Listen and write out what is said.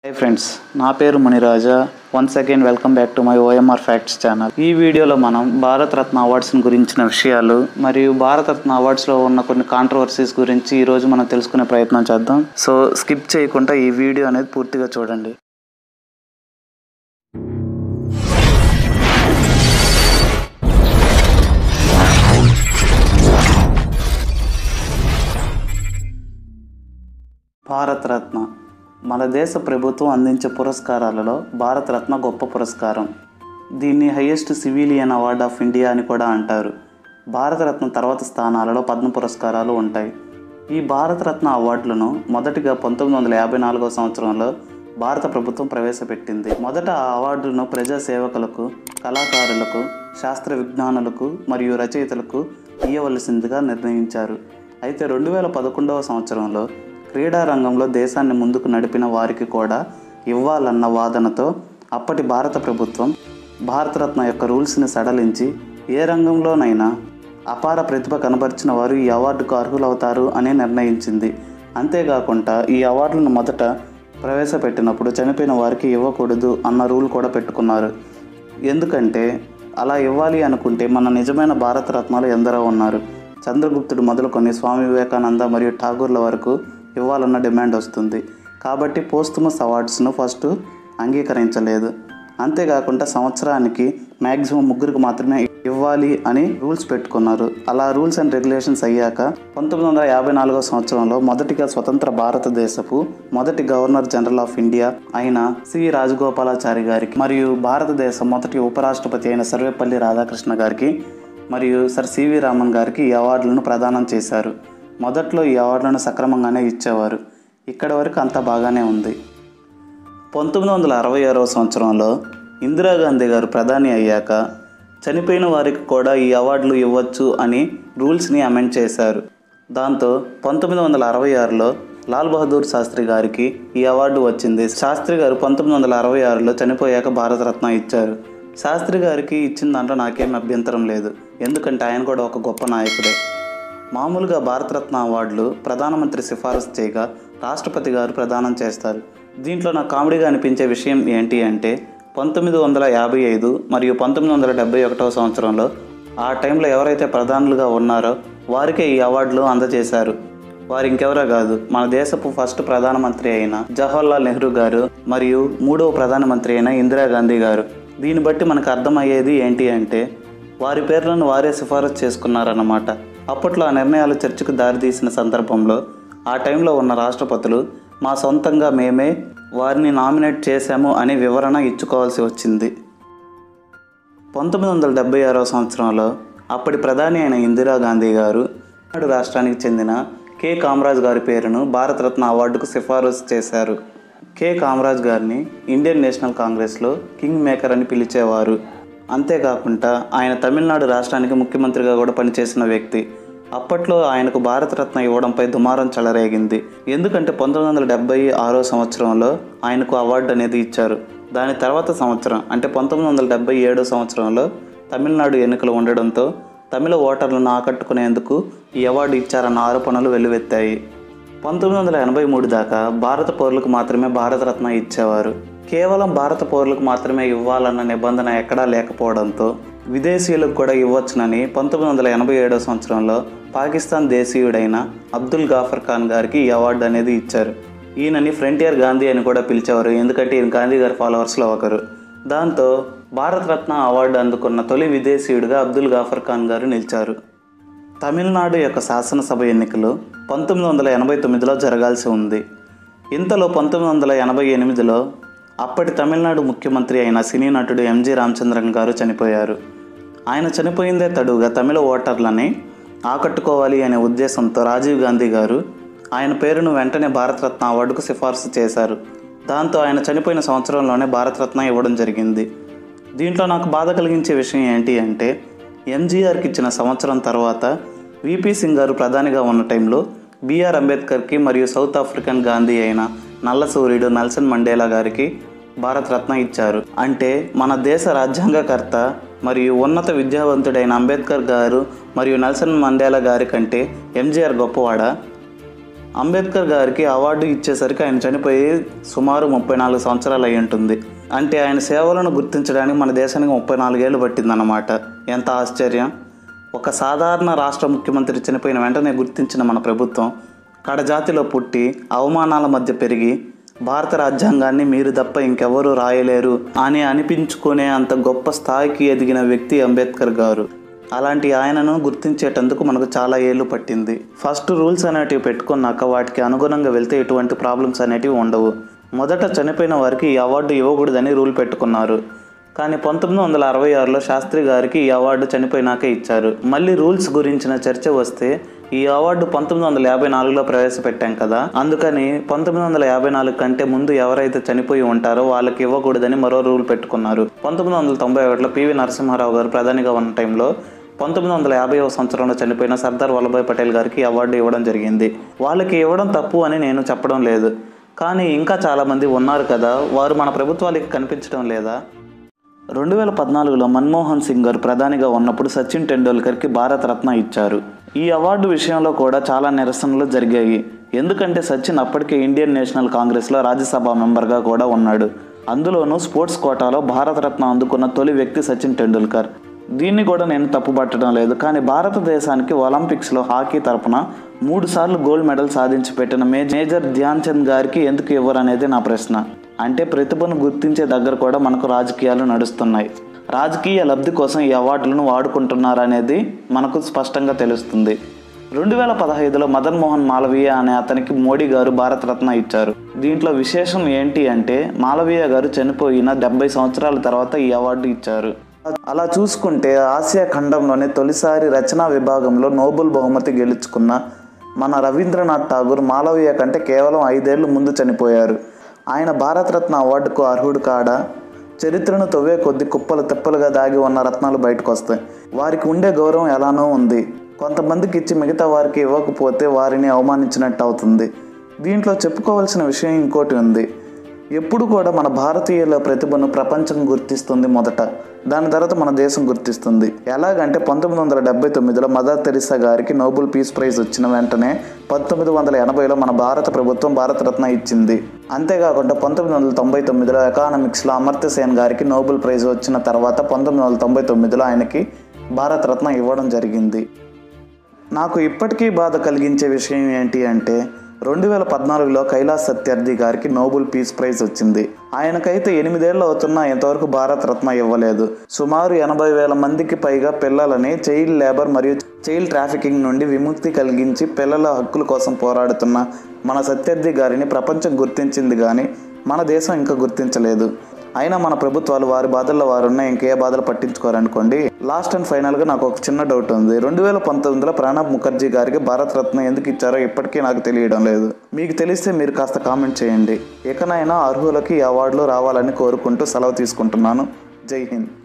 high friends నా పేరు Maniraja once again welcome back to my OMR facts channel ఈ వీడియోలో మనం భారత రత్న అవార్డ్స్ గురించిన విషయాలు మరియు భారత రత్న అవార్డ్స్లో ఉన్న కొన్ని కాంట్రవర్సీస్ గురించి ఈ రోజు మనం తెలుసుకునే ప్రయత్నం చేద్దాం సో స్కిప్ చేయకుండా ఈ వీడియో అనేది పూర్తిగా చూడండి భారతరత్న మన దేశ ప్రభుత్వం అందించే పురస్కారాలలో భారతరత్న గొప్ప పురస్కారం దీన్ని highest civilian award of India అని కూడా అంటారు భారతరత్న తర్వాత స్థానాలలో పద్మ పురస్కారాలు ఉంటాయి ఈ భారతరత్న అవార్డులను మొదటిగా పంతొమ్మిది వందల యాభై నాలుగో సంవత్సరంలో భారత ప్రభుత్వం ప్రవేశపెట్టింది మొదట ఆ అవార్డును ప్రజా సేవకులకు కళాకారులకు శాస్త్ర విజ్ఞానులకు మరియు రచయితలకు ఇవ్వవలసిందిగా నిర్ణయించారు అయితే రెండు వేల పదకొండవ సంవత్సరంలో క్రీడా రంగంలో దేశాన్ని ముందుకు నడిపిన వారికి కూడా ఇవ్వాలన్న వాదనతో అప్పటి భారత ప్రభుత్వం భారతరత్న యొక్క రూల్స్ని సడలించి ఏ రంగంలోనైనా అపార ప్రతిభ కనబరిచిన వారు ఈ అవార్డుకు అర్హులవుతారు అని నిర్ణయించింది అంతేకాకుండా ఈ అవార్డులను మొదట ప్రవేశపెట్టినప్పుడు చనిపోయిన వారికి ఇవ్వకూడదు అన్న రూల్ కూడా పెట్టుకున్నారు ఎందుకంటే అలా ఇవ్వాలి అనుకుంటే మన నిజమైన భారతరత్నాలు ఎందరో ఉన్నారు చంద్రగుప్తుడు మొదలుకొని స్వామి వివేకానంద మరియు ఠాగూర్ల వరకు ఇవ్వాలన్న డిమాండ్ వస్తుంది కాబట్టి పోస్టుమస్ అవార్డ్స్ను ఫస్ట్ అంగీకరించలేదు అంతేకాకుండా సంవత్సరానికి మ్యాక్సిమం ముగ్గురికి మాత్రమే ఇవ్వాలి అని రూల్స్ పెట్టుకున్నారు అలా రూల్స్ అండ్ రెగ్యులేషన్స్ అయ్యాక పంతొమ్మిది వందల యాభై నాలుగో సంవత్సరంలో మొదటిగా స్వతంత్ర భారతదేశపు మొదటి గవర్నర్ జనరల్ ఆఫ్ ఇండియా అయిన సి రాజగోపాలాచారి గారికి మరియు భారతదేశ మొదటి ఉపరాష్ట్రపతి అయిన సర్వేపల్లి రాధాకృష్ణ గారికి మరియు సర్ సివి రామన్ గారికి ఈ అవార్డులను ప్రదానం చేశారు మొదట్లో ఈ అవార్డులను సక్రమంగానే ఇచ్చేవారు ఇక్కడ వరకు అంతా బాగానే ఉంది పంతొమ్మిది వందల అరవై ఆరవ సంవత్సరంలో ఇందిరాగాంధీ గారు ప్రధాని అయ్యాక చనిపోయిన వారికి కూడా ఈ అవార్డులు ఇవ్వచ్చు అని రూల్స్ని అమెండ్ చేశారు దాంతో పంతొమ్మిది వందల అరవై ఆరులో లాల్ బహదూర్ శాస్త్రి గారికి ఈ అవార్డు వచ్చింది శాస్త్రి గారు పంతొమ్మిది వందల అరవై ఆరులో చనిపోయాక భారతరత్న ఇచ్చారు శాస్త్రి గారికి ఇచ్చిన దాంట్లో నాకేం అభ్యంతరం లేదు ఎందుకంటే ఆయన కూడా ఒక గొప్ప నాయకుడే మామూలుగా భారతరత్న అవార్డులు ప్రధానమంత్రి సిఫారసు చేయగా రాష్ట్రపతి గారు ప్రదానం చేస్తారు దీంట్లో నాకు కామెడీగా అనిపించే విషయం ఏంటి అంటే పంతొమ్మిది వందల యాభై ఐదు మరియు పంతొమ్మిది వందల డెబ్బై ఒకటవ సంవత్సరంలో ఆ టైంలో ఎవరైతే ప్రధానులుగా ఉన్నారో వారికే ఈ అవార్డులు అందజేశారు వారు ఇంకెవరో కాదు మన దేశపు ఫస్ట్ ప్రధానమంత్రి అయిన జవహర్లాల్ నెహ్రూ గారు మరియు మూడవ ప్రధానమంత్రి అయిన ఇందిరాగాంధీ గారు దీన్ని బట్టి మనకు అర్థమయ్యేది ఏంటి అంటే వారి పేర్లను వారే సిఫారసు చేసుకున్నారన్నమాట అప్పట్లో ఆ నిర్ణయాలు చర్చకు దారితీసిన సందర్భంలో ఆ టైంలో ఉన్న రాష్ట్రపతులు మా సొంతంగా మేమే వారిని నామినేట్ చేశాము అని వివరణ ఇచ్చుకోవాల్సి వచ్చింది పంతొమ్మిది వందల డెబ్బై ఆరవ సంవత్సరంలో అప్పటి ప్రధాని అయిన ఇందిరాగాంధీ గారు తమిళనాడు రాష్ట్రానికి చెందిన కె కామరాజ్ గారి పేరును భారతరత్న అవార్డుకు సిఫారసు చేశారు కె కామరాజ్ గారిని ఇండియన్ నేషనల్ కాంగ్రెస్లో కింగ్ మేకర్ అని పిలిచేవారు అంతేకాకుండా ఆయన తమిళనాడు రాష్ట్రానికి ముఖ్యమంత్రిగా కూడా పనిచేసిన వ్యక్తి అప్పట్లో ఆయనకు భారతరత్న ఇవ్వడంపై దుమారం చెలరేగింది ఎందుకంటే పంతొమ్మిది వందల డెబ్బై ఆరో సంవత్సరంలో ఆయనకు అవార్డు అనేది ఇచ్చారు దాని తర్వాత సంవత్సరం అంటే పంతొమ్మిది వందల డెబ్బై ఏడో సంవత్సరంలో తమిళనాడు ఎన్నికలు ఉండడంతో తమిళ ఓటర్లను ఆకట్టుకునేందుకు ఈ అవార్డు ఇచ్చారన్న ఆరోపణలు వెల్లువెత్తాయి పంతొమ్మిది వందల ఎనభై మూడు దాకా భారత పౌరులకు మాత్రమే భారతరత్న ఇచ్చేవారు కేవలం భారత పౌరులకు మాత్రమే ఇవ్వాలన్న నిబంధన ఎక్కడా లేకపోవడంతో విదేశీయులకు కూడా ఇవ్వచ్చునని పంతొమ్మిది వందల ఎనభై ఏడో సంవత్సరంలో పాకిస్తాన్ దేశీయుడైన అబ్దుల్ గాఫర్ ఖాన్ గారికి ఈ అవార్డు అనేది ఇచ్చారు ఈయనని ఫ్రంటియర్ గాంధీ అని కూడా పిలిచేవారు ఎందుకంటే ఈయన గాంధీ గారి ఫాలోవర్స్లో ఒకరు దాంతో భారతరత్న అవార్డు అందుకున్న తొలి విదేశీయుడిగా అబ్దుల్ గాఫర్ ఖాన్ గారు నిలిచారు తమిళనాడు యొక్క శాసనసభ ఎన్నికలు పంతొమ్మిది వందల ఎనభై తొమ్మిదిలో జరగాల్సి ఉంది ఇంతలో పంతొమ్మిది వందల ఎనభై ఎనిమిదిలో అప్పటి తమిళనాడు ముఖ్యమంత్రి అయిన సినీ నటుడు ఎంజి రామచంద్రన్ గారు చనిపోయారు ఆయన చనిపోయిందే తడుగా తమిళ ఓటర్లని ఆకట్టుకోవాలి అనే ఉద్దేశంతో రాజీవ్ గాంధీ గారు ఆయన పేరును వెంటనే భారతరత్న అవార్డుకు సిఫార్సు చేశారు దాంతో ఆయన చనిపోయిన సంవత్సరంలోనే భారతరత్న ఇవ్వడం జరిగింది దీంట్లో నాకు బాధ కలిగించే విషయం ఏంటి అంటే ఎంజీఆర్కి ఇచ్చిన సంవత్సరం తర్వాత విపి సింగ్ గారు ప్రధానిగా ఉన్న టైంలో బిఆర్ అంబేద్కర్కి మరియు సౌత్ ఆఫ్రికన్ గాంధీ అయిన నల్ల సూర్యుడు నెల్సన్ మండేలా గారికి భారతరత్న ఇచ్చారు అంటే మన దేశ రాజ్యాంగకర్త మరియు ఉన్నత విద్యావంతుడైన అంబేద్కర్ గారు మరియు నెల్సన్ మండేలా గారి కంటే ఎంజీఆర్ గొప్పవాడా అంబేద్కర్ గారికి అవార్డు ఇచ్చేసరికి ఆయన చనిపోయి సుమారు ముప్పై నాలుగు సంవత్సరాలు అయి ఉంటుంది అంటే ఆయన సేవలను గుర్తించడానికి మన దేశానికి ముప్పై నాలుగేళ్ళు పట్టిందన్నమాట ఎంత ఆశ్చర్యం ఒక సాధారణ రాష్ట్ర ముఖ్యమంత్రి చనిపోయిన వెంటనే గుర్తించిన మన ప్రభుత్వం కడజాతిలో పుట్టి అవమానాల మధ్య పెరిగి భారత రాజ్యాంగాన్ని మీరు తప్ప ఇంకెవరూ రాయలేరు అని అనిపించుకునే అంత గొప్ప స్థాయికి ఎదిగిన వ్యక్తి అంబేద్కర్ గారు అలాంటి ఆయనను గుర్తించేటందుకు మనకు చాలా ఏళ్ళు పట్టింది ఫస్ట్ రూల్స్ అనేటివి పెట్టుకున్నాక వాటికి అనుగుణంగా వెళ్తే ఎటువంటి ప్రాబ్లమ్స్ అనేటివి ఉండవు మొదట చనిపోయిన వారికి ఈ అవార్డు ఇవ్వకూడదని రూల్ పెట్టుకున్నారు కానీ పంతొమ్మిది వందల అరవై ఆరులో శాస్త్రి గారికి ఈ అవార్డు చనిపోయినాకే ఇచ్చారు మళ్ళీ రూల్స్ గురించిన చర్చ వస్తే ఈ అవార్డు పంతొమ్మిది వందల యాభై నాలుగులో ప్రవేశపెట్టాం కదా అందుకని పంతొమ్మిది వందల యాభై నాలుగు కంటే ముందు ఎవరైతే చనిపోయి ఉంటారో వాళ్ళకి ఇవ్వకూడదని మరో రూల్ పెట్టుకున్నారు పంతొమ్మిది వందల తొంభై ఒకటిలో పివి నరసింహారావు గారు ప్రధానిగా ఉన్న టైంలో పంతొమ్మిది వందల యాభైవ సంవత్సరంలో చనిపోయిన సర్దార్ వల్లభాయ్ పటేల్ గారికి ఈ అవార్డు ఇవ్వడం జరిగింది వాళ్ళకి ఇవ్వడం తప్పు అని నేను చెప్పడం లేదు కానీ ఇంకా చాలామంది ఉన్నారు కదా వారు మన ప్రభుత్వాలకి కనిపించడం లేదా రెండు వేల పద్నాలుగులో మన్మోహన్ సింగ్ గారు ప్రధానిగా ఉన్నప్పుడు సచిన్ టెండూల్కర్కి భారతరత్న ఇచ్చారు ఈ అవార్డు విషయంలో కూడా చాలా నిరసనలు జరిగాయి ఎందుకంటే సచిన్ అప్పటికే ఇండియన్ నేషనల్ కాంగ్రెస్లో రాజ్యసభ మెంబర్గా కూడా ఉన్నాడు అందులోనూ స్పోర్ట్స్ కోటాలో భారతరత్న అందుకున్న తొలి వ్యక్తి సచిన్ టెండూల్కర్ దీన్ని కూడా నేను తప్పుపట్టడం లేదు కానీ భారతదేశానికి ఒలింపిక్స్లో హాకీ తరపున మూడు సార్లు గోల్డ్ మెడల్ సాధించి పెట్టిన మేజర్ ధ్యాన్ చంద్ గారికి ఎందుకు ఇవ్వరు అనేది నా ప్రశ్న అంటే ప్రతిభను గుర్తించే దగ్గర కూడా మనకు రాజకీయాలు నడుస్తున్నాయి రాజకీయ లబ్ధి కోసం ఈ అవార్డులను వాడుకుంటున్నారనేది మనకు స్పష్టంగా తెలుస్తుంది రెండు వేల పదహైదులో మదన్ మోహన్ మాలవీయ అనే అతనికి మోడీ గారు భారతరత్న ఇచ్చారు దీంట్లో విశేషం ఏంటి అంటే మాలవీయ గారు చనిపోయిన డెబ్బై సంవత్సరాల తర్వాత ఈ అవార్డు ఇచ్చారు అలా చూసుకుంటే ఆసియా ఖండంలోనే తొలిసారి రచనా విభాగంలో నోబెల్ బహుమతి గెలుచుకున్న మన రవీంద్రనాథ్ ఠాగూర్ మాలవీయ కంటే కేవలం ఐదేళ్లు ముందు చనిపోయారు ఆయన భారతరత్న అవార్డుకు అర్హుడు కాడా చరిత్రను తవ్వే కొద్ది కుప్పలు తెప్పలుగా దాగి ఉన్న రత్నాలు బయటకు వస్తాయి వారికి ఉండే గౌరవం ఎలానో ఉంది కొంతమందికి ఇచ్చి మిగతా వారికి ఇవ్వకపోతే వారిని అవమానించినట్టు అవుతుంది దీంట్లో చెప్పుకోవాల్సిన విషయం ఇంకోటి ఉంది ఎప్పుడు కూడా మన భారతీయుల ప్రతిభను ప్రపంచం గుర్తిస్తుంది మొదట దాని తర్వాత మన దేశం గుర్తిస్తుంది ఎలాగంటే పంతొమ్మిది వందల డెబ్బై తొమ్మిదిలో Mother Teresa garu Nobel peace prize వచ్చిన వెంటనే పంతొమ్మిది వందల ఎనభైలో మన భారత ప్రభుత్వం భారతరత్న ఇచ్చింది అంతేకాకుండా పంతొమ్మిది వందల తొంభై తొమ్మిదిలో ఎకానమిక్స్లో అమర్త్య సేన్ గారికి నోబెల్ ప్రైజ్ వచ్చిన తర్వాత పంతొమ్మిది వందల తొంభై తొమ్మిదిలో ఆయనకి భారతరత్న ఇవ్వడం జరిగింది నాకు ఇప్పటికీ బాధ కలిగించే విషయం ఏంటి అంటే రెండు వేల పద్నాలుగులో కైలాస్ సత్యార్థి గారికి నోబెల్ పీస్ ప్రైజ్ వచ్చింది ఆయనకైతే ఎనిమిదేళ్ళు అవుతున్నా ఇంతవరకు భారత రత్న ఇవ్వలేదు సుమారు ఎనభై వేల మందికి పైగా పిల్లలని చైల్డ్ లేబర్ మరియు చైల్డ్ ట్రాఫికింగ్ నుండి విముక్తి కలిగించి పిల్లల హక్కుల కోసం పోరాడుతున్న మన సత్యార్థి గారిని ప్రపంచం గుర్తించింది కానీ మన దేశం ఇంకా గుర్తించలేదు అయినా మన ప్రభుత్వాలు వారి బాధల్లో వారు ఉన్న ఇంకే బాధలు పట్టించుకోరనుకోండి లాస్ట్ అండ్ ఫైనల్గా నాకు ఒక చిన్న డౌట్ ఉంది రెండు వేల పంతొమ్మిదిలో ప్రణబ్ ముఖర్జీ గారికి భారతరత్న ఎందుకు ఇచ్చారో ఇప్పటికీ నాకు తెలియడం లేదు మీకు తెలిస్తే మీరు కాస్త కామెంట్ చేయండి ఇకనైనా అర్హులకి ఈ అవార్డులు రావాలని కోరుకుంటూ సెలవు తీసుకుంటున్నాను జై హింద్